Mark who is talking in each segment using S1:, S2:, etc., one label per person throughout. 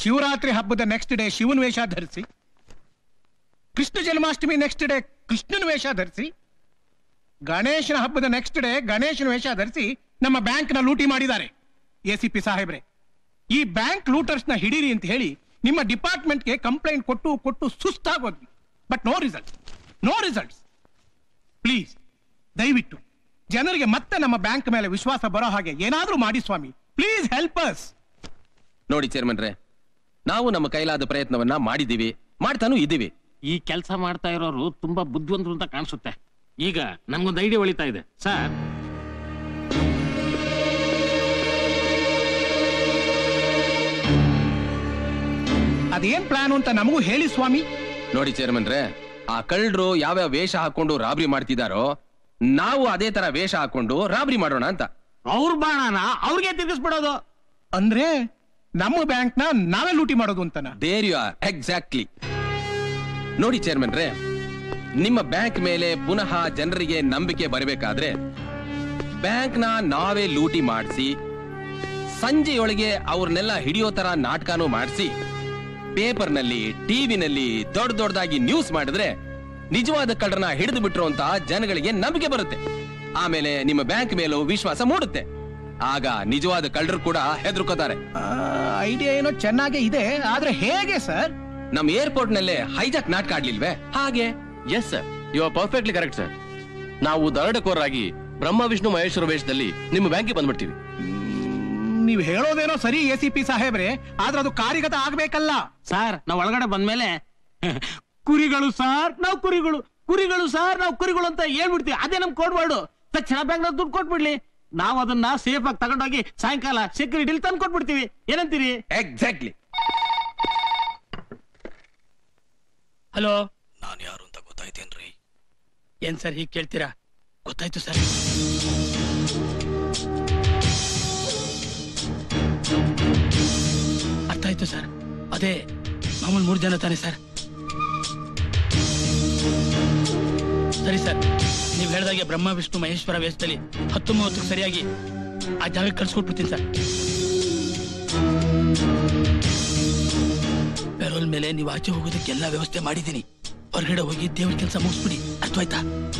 S1: ಶಿವರಾತ್ರಿ ಹಬ್ಬದ next day ಶಿವನ ವೇಷ ಧರಿಸಿ ಕೃಷ್ಣ ಜನ್ಮಾಷ್ಟಮಿ ನೆಕ್ಸ್ಟ್ ಡೇ ಕೃಷ್ಣನ ವೇಷ ಧರಿಸಿ ಗಣೇಶನ ಹಬ್ಬದ ನೆಕ್ಸ್ಟ್ ಡೇ ಗಣೇಶನ ವೇಷ ಧರಿಸಿ ನಮ್ಮ ಬ್ಯಾಂಕ್ನ ಲೂಟಿ ಮಾಡಿದ್ದಾರೆ ಎ ಸಿ ಪಿ ಸಾಹೇಬ್ರೆ ಈ ಬ್ಯಾಂಕ್ ಲೂಟರ್ಸ್ನ ಹಿಡೀರಿ ಅಂತ ಹೇಳಿ ನಿಮ್ಮ ಡಿಪಾರ್ಟ್ಮೆಂಟ್ಗೆ ಕಂಪ್ಲೇಂಟ್ ಕೊಟ್ಟು ಕೊಟ್ಟು ಸುಸ್ತಾಗೋದ್ವಿ but no result no results please ದಯವಿಟ್ಟು ಜನರಿಗೆ ಮತ್ತೆ ನಮ್ಮ ಬ್ಯಾಂಕ್ ಮೇಲೆ ವಿಶ್ವಾಸ ಬರೋ ಹಾಗೆ ಏನಾದ್ರೂ ಮಾಡಿ ಸ್ವಾಮಿ ಪ್ಲೀಸ್ ಹೆಲ್ಪ್ ಅಸ್
S2: ನೋಡಿ ಚೇರ್ಮನ್ರೆ ನಾವು ನಮ್ಮ ಕೈಲಾದ ಪ್ರಯತ್ನವನ್ನ ಮಾಡಿದ್ದೀವಿ ಮಾಡ್ತಾನೂ ಇದ್ದೀವಿ
S3: ಈ ಕೆಲಸ ಮಾಡ್ತಾ ಇರೋರು ತುಂಬಾ ಬುದ್ಧಿವಂತರು ಅಂತ ಕಾಣಿಸುತ್ತೆ ಈಗ ನಮ್ಗೊಂದು ಐಡಿಯಾ ಹೊಳಿತಾ ಇದೆ ಸರ್
S1: ಅದೇನ್ ಪ್ಲಾನ್ ಅಂತ ನಮಗೂ ಹೇಳಿ ಸ್ವಾಮಿ
S2: ನೋಡಿ ಚೇರ್ಮನ್ರೆ ಆ ಕಳ್ಳರು ಯಾವ್ಯಾವ ವೇಷ ಹಾಕೊಂಡು ರಾಬರಿ ಮಾಡ್ತಿದಾರೋ ನಾವು ಅದೇ ತರ ವೇಷ ಹಾಕೊಂಡು ರಾಬರಿ ಮಾಡೋಣ ಅಂತ
S3: ಅವ್ರ ಬಾಣನ ಅವ್ರಿಗೆ ತಿರ್ಗಿಸ್ಬಿಡೋದು
S1: ಅಂದ್ರೆ ನಮ್ಮ ಬ್ಯಾಂಕ್ ನ ನಾವೇ ಲೂಟಿ ಮಾಡೋದು ಅಂತನ
S2: ದೇರ್ ಯು ಆರ್ ಎಕ್ಸಾಕ್ಟ್ಲಿ ನೋಡಿ ಚೇರ್ಮನ್ರೆ ನಿಮ್ಮ ಬ್ಯಾಂಕ್ ಮೇಲೆ ಪುನಃ ಜನರಿಗೆ ನಂಬಿಕೆ ಬರಬೇಕಾದ್ರೆ ಬ್ಯಾಂಕ್ ನ ನಾವೇ ಲೂಟಿ ಮಾಡಿಸಿ ಸಂಜೆಯೊಳಗೆ ಅವ್ರನ್ನೆಲ್ಲ ಹಿಡಿಯೋ ತರ ನಾಟಕನೂ ಮಾಡಿಸಿ ಪೇಪರ್ನಲ್ಲಿ ಟಿವಿನಲ್ಲಿ ದೊಡ್ಡ ದೊಡ್ಡದಾಗಿ ನ್ಯೂಸ್ ಮಾಡಿದ್ರೆ ನಿಜವಾದ ಕಳ್ಳರನ್ನ ಹಿಡಿದು ಬಿಟ್ರು ಅಂತ ಜನಗಳಿಗೆ ನಂಬಿಕೆ ಬರುತ್ತೆ ಆಮೇಲೆ ನಿಮ್ಮ ಬ್ಯಾಂಕ್ ಮೇಲೂ ವಿಶ್ವಾಸ ಮೂಡುತ್ತೆ ಆಗ ನಿಜವಾದ ಕಳ್ಳರು ಕೂಡ ಹೆದರ್ಕೋತಾರೆ
S1: ಐಡಿಯಾ ಏನೋ ಚೆನ್ನಾಗೇ ಇದೆ ಆದ್ರೆ ಹೇಗೆ ಸರ್
S2: ನಮ್ ಏರ್ಪೋರ್ಟ್ ನಲ್ಲೇ ಹೈಜಾಕ್ ನಾಟಕ ಆಡ್ಲಿಲ್ವೇ ಹಾಗೆ
S4: yes sir you are perfectly correct sir ನಾವು ದರೋಡೆಕೋರರಾಗಿ ಬ್ರಹ್ಮ ವಿಷ್ಣು ಮಹೇಶ್ವರ ವೇಷದಲ್ಲಿ ನಿಮ್ಮ ಬ್ಯಾಂಕಿಗೆ ಬಂದ್ಬಿಡ್ತೀವಿ
S1: ನೀವು ಹೇಳೋದೇನೋ ಸರಿ ಎ ಸಿ ಪಿ ಸಾಹೇಬ್ರೆ ಆದ್ರೆ ಅದು ಕಾರ್ಯಗತ ಆಗ್ಬೇಕಲ್ಲ
S3: ಸರ್ ನಾವ್ ಒಳಗಡೆ ಬಂದ್ಮೇಲೆ ಕುರಿಗಳು ಸಾರ್ ನಾವು ಕುರಿಗಳು ಕುರಿಗಳು ಸಾರ್ ನಾವು ಕುರಿಗಳು ಅಂತ ಹೇಳ್ಬಿಡ್ತೀವಿ ಅದೇ ನಮ್ ಕೋಡ್ ವರ್ಡ್ ತಕ್ಷಣ ಬ್ಯಾಂಕ್ ದುಡ್ಡು ಕೊಟ್ಬಿಡ್ಲಿ ನಾವು ಅದನ್ನ ಸೇಫ್ ಆಗಿ ತಗೊಂಡೋಗಿ ಸಾಯಂಕಾಲ ಸೆಕ್ಯೂರಿಟಿ ತಂದು ಕೊಟ್ಬಿಡ್ತೀವಿ ಏನಂತೀರಿ
S2: ಎಕ್ಸಾಕ್ಟ್ಲಿ
S5: ಹಲೋ ನಾನು ಯಾರು ಅಂತ ಗೊತ್ತಾಯ್ತೇನ್ರಿ ಏನ್ ಸರ್ ಹೀಗೆ ಕೇಳ್ತೀರಾ ಗೊತ್ತಾಯ್ತು ಸರ್ ಅರ್ಥ ಆಯ್ತು ಸರ್ ಅದೇ ಮಾಮೂಲು ಮೂರು ಜನ ತಾನೆ ಸರ್ ಸರಿ ಸರ್ ನೀವು ಹೇಳ್ದಾಗೆ ಬ್ರಹ್ಮ ವಿಷ್ಣು ಮಹೇಶ್ವರ ವೇಷದಲ್ಲಿ ಹತ್ತು ಮೂವತ್ತಕ್ಕೆ ಸರಿಯಾಗಿ ಆ ಜಾಗಕ್ಕೆ ಕಳ್ಸಿಕೊಟ್ಬಿಡ್ತೀನಿ ಸರ್ ಪೆರೋಲ್ ಮೇಲೆ ನೀವು ಆಚೆ ಹೋಗೋದಕ್ಕೆ ಎಲ್ಲ ವ್ಯವಸ್ಥೆ ಮಾಡಿದ್ದೀನಿ ಹೊರಗಡೆ ಹೋಗಿ ದೇವ್ರ ಕೆಲಸ ಮುಗಿಸ್ಬಿಡಿ ಅರ್ಥವಾಯ್ತಾ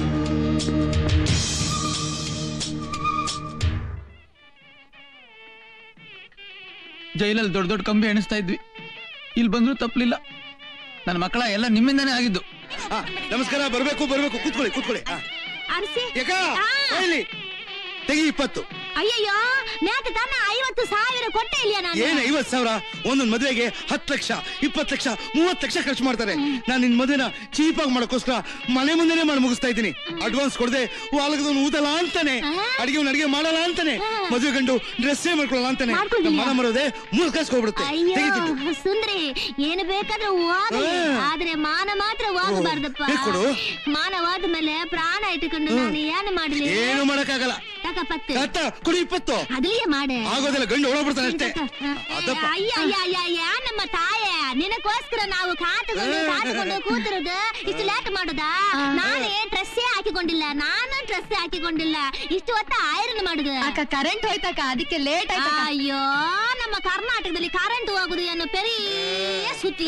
S6: ಜೈಲಲ್ಲಿ ದೊಡ್ಡ ದೊಡ್ಡ ಕಂಬಿ ಎಣಿಸ್ತಾ ಇದ್ವಿ ಇಲ್ಲಿ ಬಂದ್ರು ತಪ್ಪಲಿಲ್ಲ ನನ್ನ ಮಕ್ಕಳ ಎಲ್ಲ ನಿಮ್ಮಿಂದಾನೇ ಆಗಿದ್ದು
S7: ನಮಸ್ಕಾರ ಬರ್ಬೇಕು ಬರ್ಬೇಕು ಕೂತ್ಕೊಳ್ಳಿ ಕೂತ್ಕೊಳ್ಳಿ ಆ.
S8: ಅರ್ಸಿ
S7: ಯಾಕ ಹೇಳಿ ತೆಗಿ ಇಪ್ಪತ್ತು
S8: ಅಯ್ಯಯ್ಯೋ ಮ್ಯಾಕ ತಾನ ಐವತ್ತು ಸಾವಿರ ಕೊಟ್ಟೆ ಇಲ್ಲ ನಾನು
S7: ಏನ್ ಐವತ್ ಸಾವಿರ ಒಂದೊಂದ್ ಮದುವೆಗೆ ಹತ್ತು ಲಕ್ಷ ಇಪ್ಪತ್ತು ಲಕ್ಷ ಮೂವತ್ತು ಲಕ್ಷ ಖರ್ಚು ಮಾಡ್ತಾರೆ ನಾನು ನಿನ್ ಮದುವೆನ ಚೀಪ್ ಆಗಿ ಮಾಡೋಕ್ಕೋಸ್ಕರ ಮನೆ ಮುಂದೆನೆ ಮಾಡಿ ಮುಗಿಸ್ತಾ ಇದ್ದೀನಿ ಅಡ್ವಾನ್ಸ್ ಕೊಡದೆ ವಾಲಗದವನು ಊದಲ್ಲ ಅಂತಾನೆ ಅಡಿಗೆ ಅಡಿಗೆ ಮಾಡಲ್ಲ ಅಂತಾನೆ ಮದುವೆ ಗಂಡು ಡ್ರೆಸ್ಸೇ ಮಾಡ್ಕೊಳ್ಳಲ್ಲ ಅಂತಾನೆ
S8: ಮಾಡ್ಕೊಳ್ತೀಯ?
S7: ನಮ್ಮ ಮನ ಮರೋದೆ ಮೂರ್ ಕಳ್ಸ್ಕೊಬಿಡುತ್ತೆ ತೆಗಿ ದುಡ್ಡು.
S8: ಅಯ್ಯೋ ಸುಂದ್ರಿ ಏನು ಬೇಕಾದ್ರೂ ಹೋಗ್ಲಿ
S7: ಹಾ.
S8: ಆದ್ರೆ ಮಾನ ಮಾತ್ರ ಹೋಗಬಾರ್ದಪ್ಪ
S7: ಹೇ, ಕೊಡು.
S8: ಮಾನ ಹೋದ ಮೇಲೆ ಪ್ರಾಣ ಇಟ್ಟುಕೊಂಡು ನಾನು ಏನು ಮಾಡ್ಲಿ
S7: ಏನು ಮಾಡಕ್ಕಾಗಲ್ಲ
S8: ತಕಪತ್ತು
S7: ಕತ್ತ ಕುಡಿ ಇಪ್ಪತ್ತು
S8: ಅದ್ಲಿಯೇ ಮಾಡೆ
S7: ಆಗೋದಿಲ್ಲ ಗಂಡು ಒಳಗ್ಬಿಡ್ತಾನೆ ಅಷ್ಟೇ ಅದಪ್ಪ
S8: ಅಯ್ಯ ಅಯ್ಯ ಅಯ್ಯ ಅಯ್ಯ ನಮ್ಮ ತಾಯ ನಿನಗೋಸ್ಕರ ನಾವು ಕಾತುಕೊಂಡು ಕಾತುಕೊಂಡು ಕೂತಿರೋದು ಇಷ್ಟು ಲೇಟ್ ಮಾಡುದಾ ನಾನೇ ಡ್ರೆಸ್ಸೇ ಹಾಕಿಕೊಂಡಿಲ್ಲ ನಾನು ಡ್ರೆಸ್ ಹಾಕಿಕೊಂಡಿಲ್ಲ ಇಷ್ಟು ಹೊತ್ತ ಐರನ್ ಮಾಡುದು
S9: ಅಕ್ಕ ಕರೆಂಟ್ ಹೋಯ್ತಕ್ಕ ಅದಕ್ಕೆ ಲೇಟ್ ಆಯ್ತು
S8: ಅಯ್ಯೋ ನಮ್ಮ ಕರ್ನಾಟಕದಲ್ಲಿ ಕರೆಂಟ್ ಹೋಗುದು ಏನು ಪೆரிய ಸುದ್ದಿ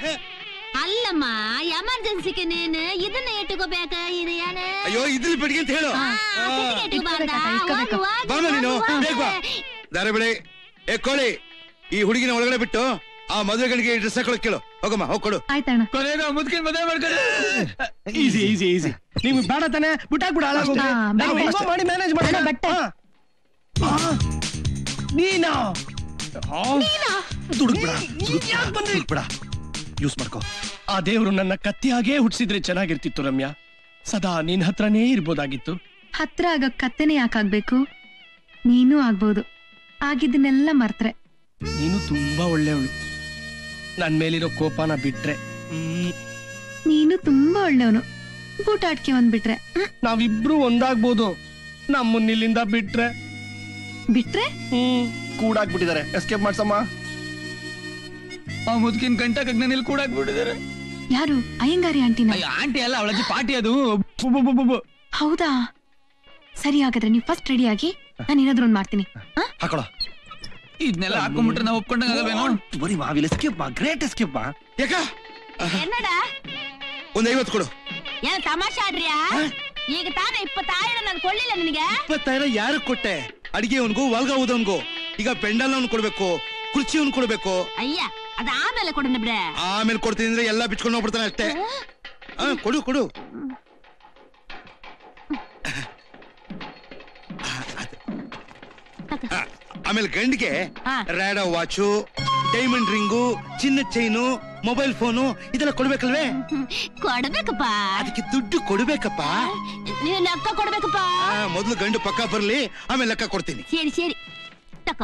S8: ಅಲ್ಲಮ್ಮ ಎಮರ್ಜೆನ್ಸಿಗೆ ನೀನು ಇದನ್ನ ಇಟ್ಟುಕೋಬೇಕ ಇದು ಏನು
S7: ಅಯ್ಯೋ ಇದ್ರಲ್ಲಿ ಬೆಡಿಗೆ ಅಂತ ಹೇಳು
S8: ಆ, ಸಿಟ್ಟಿಗೆ ಇಟ್ಕೋಬಾರ್ದಾ? ಹೋಗು, ಹೋಗು,
S7: ಬಾಮ ನೀನು
S8: ಹೋಗು,
S7: ಬೇಗ ಬಾ
S8: ಹೋಗು.
S7: ದಾರ ಬಿಡಿ ಏ ಕೋಳಿ ಈ ಹುಡುಗಿನ ಒಳಗಡೆ ಬಿಟ್ಟು ಆ ಮದುವೆ ಗಂಡಿಗೆ ಡ್ರೆಸ್ ಹಾಕೊಳಕ್ ಕೇಳು ಹೋಗಮ್ಮ ಹೋಗ್ ಕೊಡು
S9: ಆಯ್ತಣ್ಣ
S6: ಕೊನೆಗೆ ಮುದ್ಕಿನ ಮದುವೆ ಮಾಡ್ಕೊಂಡು
S1: ಈಸಿ ಈಸಿ ಈಸಿ ನೀವು ಬೇಡ ತಾನೆ ಬಿಟ್ಟಾಕ್ಬಿಡ ಹಾಳಾಗೋಗ್ಲಿ.
S9: ಹಾ,
S1: ನಾವು
S9: ಬೇಡ.
S1: ಹೆಂಗೋ ಮಾಡಿ ಮ್ಯಾನೇಜ್ ಮಾಡೋಣ
S9: ಅಣ್ಣ, ಬಟ್ಟೆ.
S1: ಹಾ. ಆ, ನೀನಾ ಆ, ದುಡುಕ್ಬಿಡ ಯಾಕ್ ಬಂದ್ರಿ? ಯೂಸ್ ಮಾಡ್ಕೋ ಆ ದೇವ್ರು ನನ್ನ ಕತ್ತಿಯಾಗೇ ಹುಟ್ಟಿಸಿದ್ರೆ ಚೆನ್ನಾಗಿರ್ತಿತ್ತು ರಮ್ಯಾ ಸದಾ ನಿನ್ ಹತ್ರನೇ ಇರ್ಬೋದಾಗಿತ್ತು
S9: ಹತ್ರ ಆಗ ಕತ್ತೆನೇ ಯಾಕಾಗ್ಬೇಕು ನೀನೂ ಆಗ್ಬೋದು ಆಗಿದ್ದನ್ನೆಲ್ಲ ಮರ್ತ್ರೆ
S1: ನೀನು ತುಂಬಾ ಒಳ್ಳೆಯವಳು ನನ್ ಮೇಲಿರೋ ಕೋಪನ ಬಿಟ್ರೆ ಹ್ಮ್,
S9: ನೀನು ತುಂಬಾ ಒಳ್ಳೆಯವನು ಬೂಟಾಟ್ಕೆ ಒಂದ್ಬಿಟ್ರೆ
S1: ನಾವಿಬ್ರು ಒಂದಾಗ್ಬೋದು ನಮ್ಮನ್ನ ಇಲ್ಲಿಂದ ಬಿಟ್ರೆ
S9: ಬಿಟ್ರೆ
S1: ಹ್ಮ್ ಕೂಡಾಕ್ಬಿಟ್ಟಿದ್ದಾರೆ ಎಸ್ಕೇಪ್ ಮಾಡ್ಸಮ್ಮ
S6: ಆ ಮುದ್ಕಿನ ಗಂಟ ಕಗ್ನಲ್ಲಿ ಕೂಡ ಹಾಕ್ಬಿಟ್ಟಿದ್ದಾರೆ
S9: ಯಾರು ಅಯ್ಯಂಗಾರಿ ಆಂಟಿನ
S6: ಅಯ್ಯೋ ಆಂಟಿ ಅಲ್ಲ ಅವಳಜ್ಜಿ ಪಾರ್ಟಿ ಅದು
S1: ಬು, ಬು, ಬು, ಬು, ಬು.
S9: ಹೌದಾ ಸರಿ ಹಾಗಾದ್ರೆ ನೀವು ಫಸ್ಟ್ ರೆಡಿ ಆಗಿ ನಾನು ಏನಾದ್ರು ಒಂದ್ ಮಾಡ್ತೀನಿ ಆ?
S1: ಹಾಕೊಳ
S6: ಇದನ್ನೆಲ್ಲ ಹಾಕೊಂಡ್ಬಿಟ್ರೆ ನಾವು ಒಪ್ಕೊಂಡಾಗಲ್ವೇನೋ
S10: ಬರೀ ಮಾವಿಲ್ ಎಸ್ಕೇಪ್ ಮಾ ಗ್ರೇಟ್ ಎಸ್ಕೇಪ್ ಮಾ
S7: ಯಾಕ
S8: என்னடா
S7: ಒಂದ್ ಐವತ್ತು ಕೊಡು
S8: ಏನ್ ತಮಾಷೆ ಆಡ್ರಿಯಾ ಈಗ ತಾನೇ ಇಪ್ಪತ್ತಾಯಿರ ನಾನು ಕೊಳ್ಳಿಲ್ಲ ನಿನಗೆ
S7: ಇಪ್ಪತ್ತಾயிರ ಯಾರು ಕೊಟ್ಟೆ ಅಡಿಗೆ ಅವನ್ಗೂ ವಾಲ್ಗ ಊದವನ್ಗೂ ಈಗ ಪೆಂಡಲ್ ಅವ್ನು ಕೊಡ್ಬೇಕು ಕುರ್ಚಿ ಅವ್ನು ಕೊಡ್ಬೇಕು
S8: ಅಯ್ಯ ಅದ ಆಮೇಲೆ ಕೊಡೋಣ ಬಿಡ್ರೆ
S7: ಆಮೇಲೆ ಕೊಡ್ತೀನಿ ಅಂದ್ರೆ ಎಲ್ಲ ಬಿಚ್ಕೊಂಡು ಹೋಗ್ಬಿಡ್ತಾನೆ ಅಷ್ಟೇ ಹಾ ಕೊಡು ಕೊಡು ಆ, ಆಮೇಲೆ ಗಂಡಿಗೆ
S8: ಹಾ.
S7: ರ್ಯಾಡೋ ವಾಚು ಡೈಮಂಡ್ ರಿಂಗು ಚಿನ್ನ ಚೈನು ಮೊಬೈಲ್ ಫೋನು ಇದೆಲ್ಲ ಕೊಡ್ಬೇಕಲ್ವೇ
S8: ಕೊಡ್ಬೇಕಪ್ಪ
S7: ಅದಕ್ಕೆ ದುಡ್ಡು ಕೊಡ್ಬೇಕಪ್ಪ
S8: ನೀವು ಲೆಕ್ಕ ಕೊಡ್ಬೇಕಪ್ಪ
S7: ಆ, ಮೊದ್ಲು ಗಂಡು ಪಕ್ಕ ಬರ್ಲಿ ಆಮೇಲೆ ಲೆಕ್ಕ ಕೊಡ್ತೀನಿ
S8: ಸರಿ ಸರಿ ತಕೋ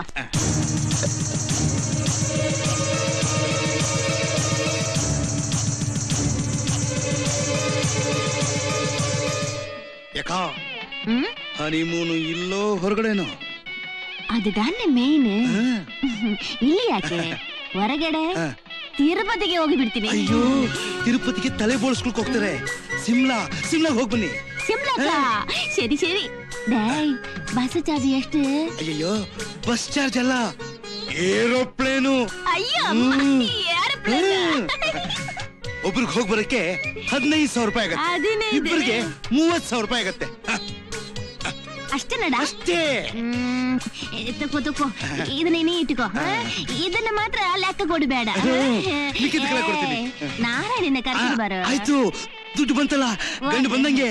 S7: ಯಾಕಾ
S8: ಹ್ಮ್
S7: ಹನಿಮೂನು ಇಲ್ಲೋ ಹೊರಗಡೆನೋ
S8: ಅದುದಾನೆ ಮೇನ್
S7: ಹಾ.
S8: ಇಲ್ಲಿ ಯಾಕೆ ಹೊರಗಡೆ
S7: ಹಾ.
S8: ತಿರುಪತಿಗೆ ಹೋಗಿ ಬಿಡ್ತೀನಿ
S7: ಅಯ್ಯೋ ತಿರುಪತಿಗೆ ತಲೆ ಬೋಳ್ಸ್ಕೊಳಕ್ ಹೋಗ್ತಾರೆ ಸಿಮ್ಲಾ ಸಿಮ್ಲಾ ಹೋಗ್ ಬನ್ನಿ
S8: ಸಿಮ್ಲಕ್ಕ ಸರಿ ಸರಿ ಡೇಯ್ ಬಸ್ ಚಾರ್ಜ್ ಎಷ್ಟು
S7: ಅಯ್ಯಯ್ಯೋ ಬಸ್ ಚಾರ್ಜ್ ಅಲ್ಲ ಏರೋಪ್ಲೇನು
S8: ಅಯ್ಯೋ
S7: ಹ್ಮ್.
S8: ಏರೋಪ್ಲೇನ್
S7: ಒಬ್ರಿಗೆ ಹೋಗ್ ಬರಕ್ಕೆ ಹದಿನೈದು ಸಾವಿರ ರೂಪಾಯಿ ಆಗತ್ತೆ
S8: ಹದಿನೈದು?
S7: ಇಬ್ಬರಿಗೆ ಮೂವತ್ ಸಾವಿರ ರೂಪಾಯಿ ಆಗತ್ತೆ ಹ,
S8: ಅಷ್ಟೇ ನಡ
S7: ಅಷ್ಟೇ
S8: ಹ್ಮ್ ಏ, ತಕೋ ತಕೋ ಇದನ್ನ ನೀ ಇಟ್ಕೋ ಹಾ? ಇದನ್ನ ಮಾತ್ರ ಲೆಕ್ಕ ಕೊಡಬೇಡ
S7: ಹ್ಮ್. ಮಿಕ್ಕಿದ್ದಕ್ಕೆಲ್ಲ ಕೊಡ್ತೀನಿ.
S8: ನಾಳೆ ನಿನ್ನ
S7: ಆ,
S8: ಕರ್ಕೊಂಡು ಬರೋ
S7: ಆಯ್ತು ದುಡ್ಡು ಬಂತಲ್ಲ ಗಂಡು ಬಂದಂಗೆ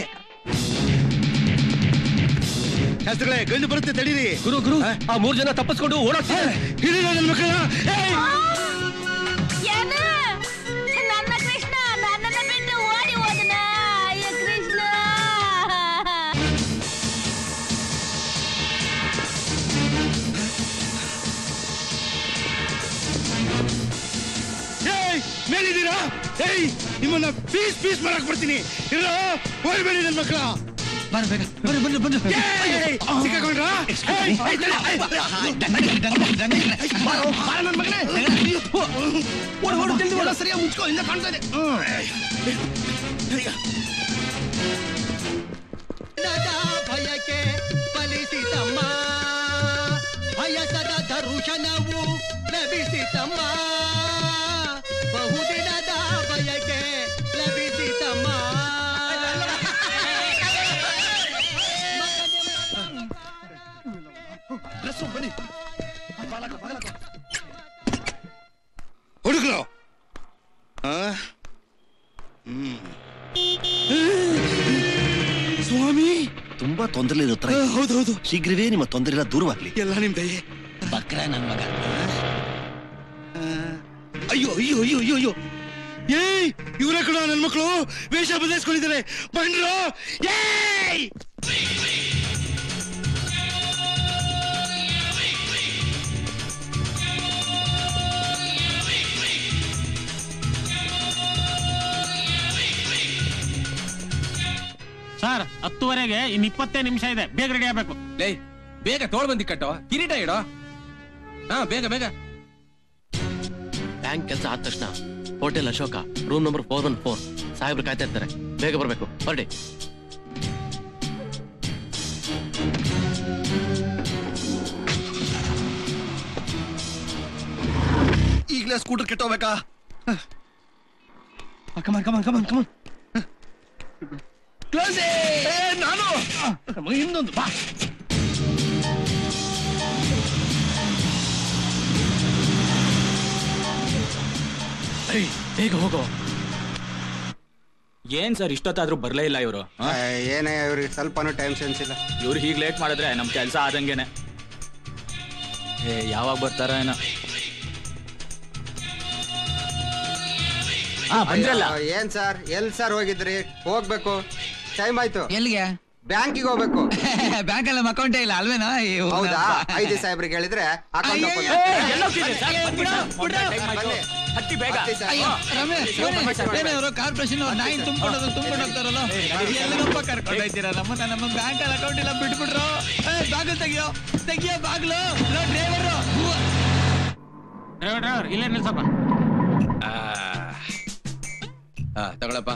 S7: ಶಾಸ್ತ್ರಿಗಳೇ ಗಂಡು ಬರುತ್ತೆ ತಡೀರಿ
S4: ಗುರು ಗುರು
S7: ಆ?
S4: ಆ ಮೂರ್ ಜನ ತಪ್ಪಿಸ್ಕೊಂಡು ಓಡಾಡ್ತಾರೆ
S7: ಹಿಡಿದ ನನ್ನ ಮಕ್ಕಳ ಏಯ್!
S8: ಏನು ನನ್ನ ಕೃಷ್ಣ ನನ್ನನ್ನ ಬಿಟ್ಟು ಓಡಿ ಹೋದನ ಅಯ್ಯ ಕೃಷ್ಣ
S7: ಏಯ್ ಮೇಲಿದ್ದೀರಾ ಏಯ್ ನಿಮ್ಮನ್ನ ಪೀಸ್ ಪೀಸ್ ಮಾಡಕ್ ಬರ್ತೀನಿ ಇರೋ ಹೋಗ್ಬೇಡಿ ನನ್ನ ಮಕ್ಕಳ
S6: ಬರ ಬೇಗ ಬರ್ರಿ ಬರ್ರಿ ಬರ್ರಿ
S7: ಏಯ್! ಸಿಕ್ಕಾಕೊಂಡ್ರಾ? ಏಯ್! ಏಯ್, ತಲೆ, ಏಯ್!
S6: ಓಡು ಓಡು ಜಲ್ದಿ ಓಡ ಸರಿಯಾಗಿ ಮುಚ್ಕೋ ಇಲ್ಲ ಕಾಣ್ತಾ ಇದೆ
S10: ಭಯಕ್ಕೆ ಫಲಿಸಿತಮ್ಮ ಭಯಸದ ದರುಶನವು ಲಭಿಸಿತಮ್ಮ ಬಹುದಿನದ ಭಯಕ್ಕೆ ಲಭಿಸಿತಮ್ಮ
S7: ಹುಡುಗರು ಆ? ಹ್ಮ್. ಸ್ವಾಮಿ
S10: ತುಂಬಾ ತೊಂದರೆ ಇರೋ
S7: ಆ, ಹೌದು ಹೌದು
S10: ಶೀಘ್ರವೇ ನಿಮ್ಮ ತೊಂದರೆ ಎಲ್ಲ ದೂರವಾಗ್ಲಿ
S7: ಎಲ್ಲ ನಿಮ್ ದಯೆ
S3: ಬಕ್ರ ನನ್ ಮಗ
S7: ಆ, ಅಯ್ಯೋ ಅಯ್ಯೋ ಅಯ್ಯೋ ಅಯ್ಯೋ ಅಯ್ಯೋ ಏಯ್ ಇವರ ಕಣ ನನ್ನ ಮಕ್ಕಳು ವೇಷ ಬದಲಾಯಿಸ್ಕೊಂಡಿದ್ದಾರೆ ಬಂಡ್ರು ಏಯ್
S3: ಸರ್ ಹತ್ತುವರೆಗೆ ಇನ್ ಇಪ್ಪತ್ತೇ ನಿಮಿಷ ಇದೆ ಬೇಗ ರೆಡಿ ಆಗ್ಬೇಕು
S2: ಲೇ ಬೇಗ ತೋಳ್ ಬಂದಿ ಕಟ್ಟೋ ಕಿರೀಟ ಇಡೋ ಹಾ ಬೇಗ ಬೇಗ
S4: ಬ್ಯಾಂಕ್ ಕೆಲಸ ಆದ ತಕ್ಷಣ hotel Ashoka room number four one four ಸಾಹೇಬ್ರು ಕಾಯ್ತಾ ಇರ್ತಾರೆ ಬೇಗ ಬರ್ಬೇಕು ಹೊರಡಿ
S10: ಈಗಲೇ ಸ್ಕೂಟರ್ ಕೆಟ್ಟೋಗ್ಬೇಕಾ ಕಮನ್ ಕಮನ್ ಕಮನ್ ಕಮನ್ ನಾನು
S6: ಇನ್ನೊಂದು ಬಾ
S4: ಬೇಗ ಹೋಗೋ
S11: ಏನ್ ಸರ್ ಇಷ್ಟೊತ್ತಾದ್ರೂ ಬರ್ಲೇ ಇಲ್ಲ ಇವರು
S12: ಏನೇ ಇವ್ರಿಗೆ ಸ್ವಲ್ಪನೂ ಟೈಮ್ ಸೆನ್ಸ್ ಇಲ್ಲ
S11: ಇವ್ರು ಹೀಗ್ ಲೇಟ್ ಮಾಡಿದ್ರೆ ನಮ್ ಕೆಲ್ಸ ಆದಂಗೆನೆ ಏ ಯಾವಾಗ ಬರ್ತಾರ ಏನೋ ಹಾ ಬಂದ್ರಲ್ಲ
S12: ಅಯ್ಯೋ, ಏನ್ ಸರ್ ಎಲ್ ಸರ್ ಹೋಗಿದ್ರಿ ಹೋಗ್ಬೇಕು ಟೈಮ್ ಆಯ್ತು
S6: ಎಲ್ಲಿಗೆ
S12: ಬ್ಯಾಂಕಿಗೆ ಹೋಗ್ಬೇಕು
S6: ಬ್ಯಾಂಕ್ ಅಲ್ಲಿ ಅಕೌಂಟೇ ಇಲ್ಲ ಅಲ್ವೇನಾ ಅಯ್ಯೋ,
S12: ಹೌದಾ
S6: ನಪ್ಪ.
S12: ಐದು ಸಾಹೇಬ್ರಿಗೆ ಹೇಳಿದ್ರೆ account open
S6: ಅಯ್ಯಯ್ಯೋ.
S12: ಮಾಡ್ತಾರೆ.
S11: ಎಲ್ಲೋಗ್ತಿದೆ ಸರ್?
S6: ಬಿಡು, ಬಿಡು.
S12: ಬನ್ನಿ.
S11: ಹತ್ತಿ ಬೇಗ
S12: ಹತ್ತಿ ಸರ್.
S6: ಅಯ್ಯೋ, ರಮೇಶ್,
S12: ಇವ್ರು
S6: ಬನ್ನಿ.
S12: ಮಾಡ್ತಾರೆ.
S6: ಏನೇ ಅವರು ಕಾರ್ಪೊರೇಷನ್ ಅವ್ರು ನಾಯಿ ತುಂಬಿಕೊಂಡು ತುಂಬಿಕೊಂಡು ಹೋಗ್ತಾರಲ್ಲ ಎಲ್ಲಗಪ್ಪ ಕರ್ಕೊಂಡು ಹೋಗ್ತೀರಾ ನಮ್ಮನ್ನ ನಮ್ಮ ಬ್ಯಾಂಕ್ ಅಲ್ಲಿ ಅಕೌಂಟ್ ಎಲ್ಲ ಬಿಟ್ಬಿಟ್ರು ಏ, ಬಾಗಿಲು ತೆಗಿಯೋ ತೆಗಿಯೋ ಬಾಗಿಲು ಡ್ರೈವರು
S3: ಡ್ರೈವರ್ ಡ್ರೈವರ್ ಇಲ್ಲೇ ನಿಲ್ಸಪ್ಪ
S2: ಹಾ ತಗೊಳಪ್ಪ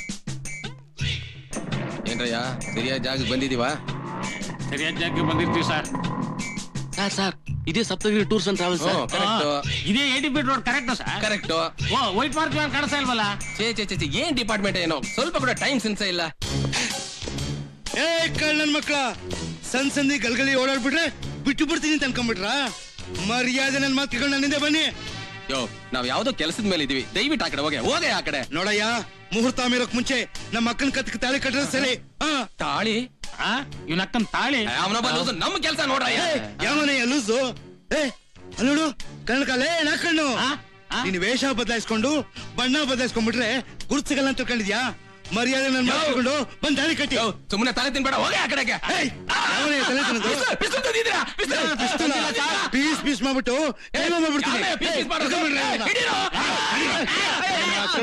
S2: ಏನ್ರಯ್ಯ ಸರಿಯಾದ ಜಾಗಕ್ಕೆ ಬಂದಿದೀವಾ
S3: ಸರಿಯಾದ ಜಾಗಕ್ಕೆ ಬಂದಿರ್ತೀವಿ ಸರ್
S4: ಸರ್ ಸರ್ ಇದೇ Saptagiri tours and travels
S2: hmm, correct.
S3: ಇದೇ eighty feet road correct sir
S2: correct
S3: ಓ ವೈಟ್ ಮಾರ್ಕ್ ಕಾಣಿಸ್ತಾ ಇಲ್ವಲ್ಲ
S2: ಚೇ ಚೇ ಚೇ ಚೇ, ಏನ್ ಡಿಪಾರ್ಟ್ಮೆಂಟ್ ಏನೋ ಸ್ವಲ್ಪ ಕೂಡ ಟೈಮ್ ಸೆನ್ಸ್ ಇಲ್ಲ
S7: ಏ ಕಳ್ಳನ್ ಮಕ್ಳ ಸಣ್ಣ ಸಂದಿ ಗಲ್ಗಲಿ ಓಡಾಡ್ಬಿಟ್ರೆ ಬಿಟ್ಟು ಬಿಡ್ತೀನಿ ಅಂತ ಅನ್ಕೊಂಡ್ಬಿಟ್ರ ಮರ್ಯಾದೆ ನನ್ ಮಾತು ಕೇಳ್ಕೊಂಡು ನನ್ನಿಂದ ಬನ್ನಿ
S2: ಯೋ ನಾವ್ ಯಾವ್ದೋ ಕೆಲಸದ ಮೇಲೆ ಇದೀವಿ ದಯವಿಟ್ಟು ಆ ಕಡೆ ಹೋಗೆ ಹೋಗೆ ಆ ಕಡೆ
S7: ನೋಡಯ್ಯ ಮುಹೂರ್ತ ಮೀರೋಕ್ ಮುಂಚೆ ನಮ್ಮ ಅಕ್ಕನ ಕತ್ಕ ತಾಳಿ ಕಟ್ಟಿದ್ರೆ ಸರಿ ಹಾ
S2: ತಾಳಿ
S3: ಇವನ್ ಅಕ್ಕನ್ ತಾಳಿ
S2: ಅವನೊಬ್ಬ ಲೂಸು, ನಮ್ಮ ಕೆಲಸ ನೋಡ್ರಯ್ಯ
S7: ಯಾವನಯ್ಯ ಲೂಸು ಏ ಅಲ್ಲಿ ನೋಡು ಕಣ್ಕಾಲೇ ನಾ ಕಣ್ಣು ನೀನ್ ವೇಷ ಬದಲಾಯಿಸ್ಕೊಂಡು ಬಣ್ಣ ಬದಲಾಯಿಸ್ಕೊಂಡ್ಬಿಟ್ರೆ ಗುರುತಿಸಲ್ಲ ಅಂತ ತಿಳ್ಕೊಂಡಿದ್ಯಾ ಮರ್ಯಾದೆ ನನ್ ಮಾಡ್ಕೊಂಡು ಬಂದ್ ತಾಳಿ ಕಟ್ಟಿ
S2: ಸುಮ್ಮನೆ ತಲೆ ತಿನ್ಬೇಡ ಹೋಗೆ ಆ ಕಡೆಗೆ
S7: ಯಾವನಯ್ಯ ತಲೆ ತಿನ್ನೋದು? ಪಿಸ್ತೂಲ? ಪೀಸ್ ಪೀಸ್ ಮಾಡ್ಬಿಟ್ಟು ಕೈಮ ಮಾಡ್ಬಿಡ್ತೀನಿ
S2: ಯಾವನೇ ಪೀಸ್ ಪೀಸ್ ಮಾಡೋದು?
S7: ಕರ್ಕೊಂಡ್ಬಿಡ್ರಿ ಅವ್ನ.
S2: ಹಿಡೀರೋ?
S7: ಮಕ್ಳ.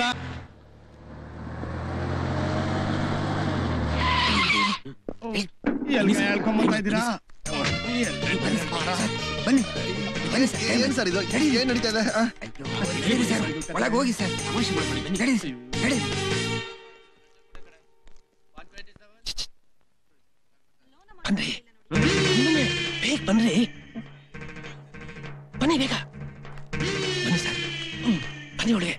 S1: ಎಲ್ಲಿ ಹೇಳ್ಕೊಂಬರ್ತಾ ಇದ್ದೀರಾ
S10: ಬನ್ನಿ ಬನ್ನಿ ಸರ್ ಏನ್ ಸರ್ ಇದು ಏನ್ ನಡೀತಾ ಇದೆ ಆ?
S12: ಒಳಗೆ ಹೋಗಿ ಸರ್ ನಡಿ ನಡಿ
S10: ಬನ್ರಿ ಬೇಗ ಬನ್ರಿ ಬನ್ನಿ ಬೇಗ ಬನ್ನಿ ಸರ್ ಹ್ಮ್, ಬನ್ನಿ ಒಳಗೆ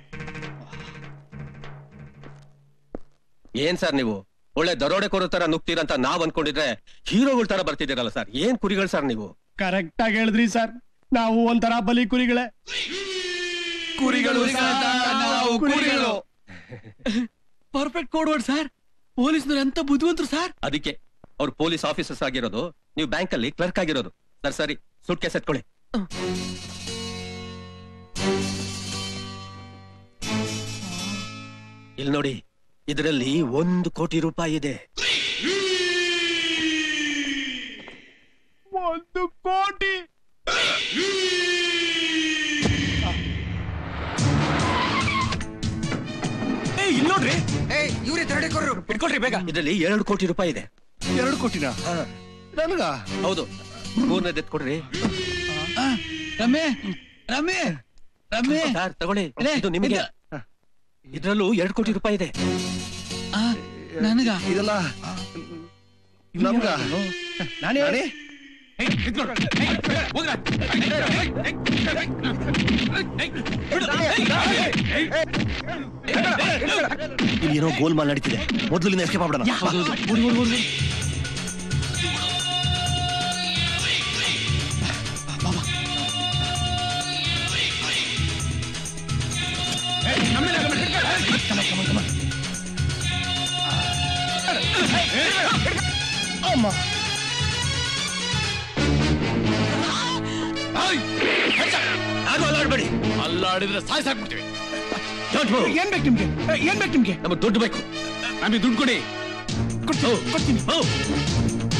S13: ಏನ್ ಸರ್ ನೀವು ಒಳ್ಳೆ ದರೋಡೆ ಕೊರೋ ತರ ನುಗ್ತೀರಂತ ನಾವ್ ಅನ್ಕೊಂಡಿದ್ರೆ ಹೀರೋಗಳ ತರ ಬರ್ತಿದ್ದೀರಲ್ಲ ಸರ್ ಏನ್ ಕುರಿಗಳು ಸರ್ ನೀವು
S1: ಕರೆಕ್ಟ್ ಆಗಿ ಹೇಳಿದ್ರಿ ಸರ್ ನಾವು ಒಂಥರ ಬಲಿ ಕುರಿಗಳೇ
S10: ಕುರಿಗಳು ನಾವು ಕುರಿಗಳು
S4: ಪರ್ಫೆಕ್ಟ್ ಕೋಡ್ ವರ್ಡ್ ಸರ್ ಪೊಲೀಸ್ನವ್ರು ಎಂತ ಬುದ್ಧಿವಂತರು ಸರ್
S13: ಅದಕ್ಕೆ ಅವ್ರು ಪೊಲೀಸ್ ಆಫೀಸರ್ಸ್ ಆಗಿರೋದು ನೀವು ಬ್ಯಾಂಕ್ ಅಲ್ಲಿ ಕ್ಲರ್ಕ್ ಆಗಿರೋದು ಸರ್ ಸರಿ ಸುಟ್ ಕೇಸ್ ಎತ್ಕೊಳ್ಳಿ ಇಲ್ಲಿ ನೋಡಿ ಇದರಲ್ಲಿ ಒಂದು ಕೋಟಿ ರೂಪಾಯಿ ಇದೆ
S1: ಒಂದು ಕೋಟಿ
S10: ಇಲ್ಲಿ ನೋಡ್ರಿ
S12: ಏಯ್ ಇವ್ರೆ ತರಡೆ ಕೊರ್ರು
S10: ಇಟ್ಕೊಳ್ರಿ ಬೇಗ
S13: ಇದರಲ್ಲಿ ಎರಡು ಕೋಟಿ ರೂಪಾಯಿ ಇದೆ
S10: ಎರಡು ಕೋಟಿನ ನನಗ
S13: ಹೌದು ಮೂರನೇದು ಎತ್ಕೊಡ್ರಿ
S6: ರಮೆ ರಮೆ ರಮೆ
S13: ಸರ್ ತಗೊಳ್ಳಿ
S6: ಲೇ,
S13: ಇದು ನಿಮಗೆ ಇದ್ರಲ್ಲೂ ಎರಡು ಕೋಟಿ ರೂಪಾಯಿ ಇದೆ
S6: ಆ, ನನಗ
S10: ಇದೆಲ್ಲ ನಮ್ಗ
S1: ನಾನೇ
S10: ನಾನೇ ಇಲ್ಲಿ ಏನೋ ಗೋಲ್ಮಾಲ್ ನಡೀತಿದೆ ಮೊದಲಿಂದ ಎಸ್ಕೇಪ್ ಆಗ್ಬಿಡೋಣ
S4: ಅಲ್ಲಾಡಿದ್ರೆ ಸಾಯ್ಸಾಕ್ಬಿಡ್ತೀವಿ
S1: ಏನ್ ಬೇಕು ನಿಮ್ಗೆ ಏ, ಏನ್ ಬೇಕು ನಿಮ್ಗೆ
S13: ನಮಗೆ ದುಡ್ಡು ಬೇಕು
S4: ನಮಗೆ ದುಡ್ಡು ಕೊಡಿ
S1: ಕೊಡ್ತೀನಿ ಕೊಡ್ತೀನಿ